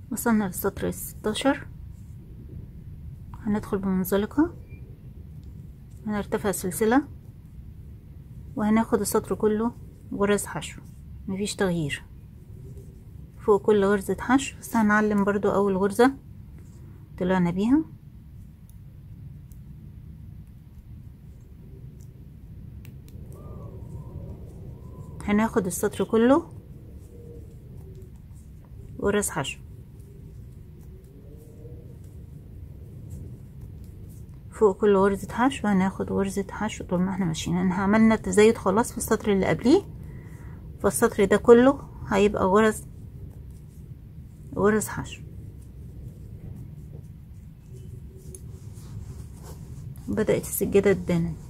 وصلنا للسطر الستاشر هندخل بمنزلقة هنرتفع سلسلة وهناخد السطر كله غرز حشو مفيش تغيير فوق كل غرزة حشو بس هنعلم برضو اول غرزة طلعنا بيها هناخد السطر كله غرز حشو فوق كل غرزة حشو هناخد غرزة حشو طول ما احنا ماشيين احنا عملنا تزايد خلاص في السطر اللي قبليه فالسطر ده كله هيبقى غرز غرز حشو بدأت السجادة تبان